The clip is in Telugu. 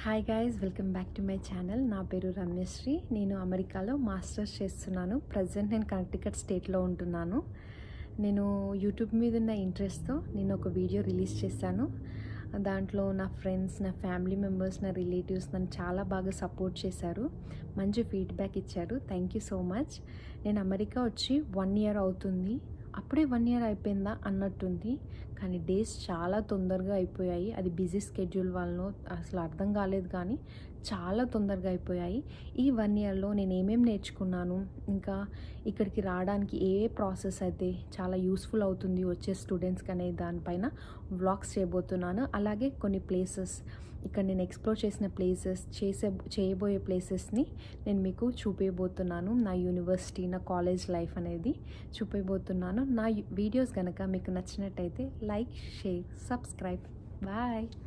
hi guys welcome back to my channel నా పేరు రమ్యశ్రీ నేను అమెరికాలో మాస్టర్స్ చేస్తున్నాను ప్రజెంట్ నేను కనెక్టికట్ స్టేట్లో ఉంటున్నాను నేను యూట్యూబ్ మీద ఉన్న ఇంట్రెస్ట్తో నేను ఒక వీడియో రిలీజ్ చేశాను దాంట్లో నా ఫ్రెండ్స్ నా ఫ్యామిలీ మెంబర్స్ నా రిలేటివ్స్ నన్ను చాలా బాగా సపోర్ట్ చేశారు మంచి ఫీడ్బ్యాక్ ఇచ్చారు థ్యాంక్ యూ సో మచ్ నేను అమెరికా వచ్చి వన్ ఇయర్ అవుతుంది అప్పుడే వన్ ఇయర్ అయిపోయిందా అన్నట్టుంది కానీ డేస్ చాలా తొందరగా అయిపోయాయి అది బిజీ స్కెడ్యూల్ వలన అసలు అర్థం కాలేదు కానీ చాలా తొందరగా అయిపోయాయి ఈ వన్ ఇయర్లో నేను ఏమేమి నేర్చుకున్నాను ఇంకా ఇక్కడికి రావడానికి ఏ ఏ ప్రాసెస్ అయితే చాలా యూస్ఫుల్ అవుతుంది వచ్చే స్టూడెంట్స్కి అనే దానిపైన వ్లాగ్స్ చేయబోతున్నాను అలాగే కొన్ని ప్లేసెస్ ఇక్కడ నేను ఎక్స్ప్లోర్ చేసిన ప్లేసెస్ చేసే చేయబోయే ప్లేసెస్ని నేను మీకు చూపించబోతున్నాను నా యూనివర్సిటీ నా కాలేజ్ లైఫ్ అనేది చూపించబోతున్నాను నా వీడియోస్ కనుక మీకు నచ్చినట్టయితే లైక్ షేర్ సబ్స్క్రైబ్ బాయ్